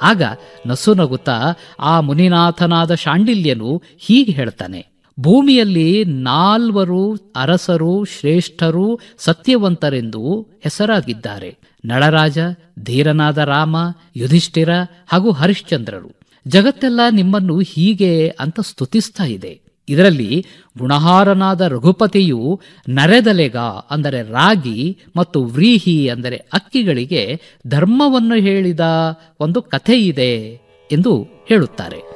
ಆಗ ನಸುನಗುತ್ತಾ ಆ ಮುನಿನಾಥನಾದ ಶಾಂಡಿಲ್ಯನು ಹೀಗೆ ಹೇಳ್ತಾನೆ ಭೂಮಿಯಲ್ಲಿ ನಾಲ್ವರು ಅರಸರು ಶ್ರೇಷ್ಠರು ಸತ್ಯವಂತರೆಂದು ಹೆಸರಾಗಿದ್ದಾರೆ ನಳರಾಜ ಧೀರನಾದ ರಾಮ ಯುಧಿಷ್ಠಿರ ಹಾಗೂ ಹರಿಶ್ಚಂದ್ರರು ಜಗತ್ತೆಲ್ಲ ನಿಮ್ಮನ್ನು ಹೀಗೆ ಅಂತ ಸ್ತುತಿಸ್ತಾ ಇದೆ ಇದರಲ್ಲಿ ಗುಣಹಾರನಾದ ರಘುಪತಿಯು ನರೆದಲೆಗ ಅಂದರೆ ರಾಗಿ ಮತ್ತು ವ್ರೀಹಿ ಅಂದರೆ ಅಕ್ಕಿಗಳಿಗೆ ಧರ್ಮವನ್ನು ಹೇಳಿದ ಒಂದು ಕಥೆ ಇದೆ ಎಂದು ಹೇಳುತ್ತಾರೆ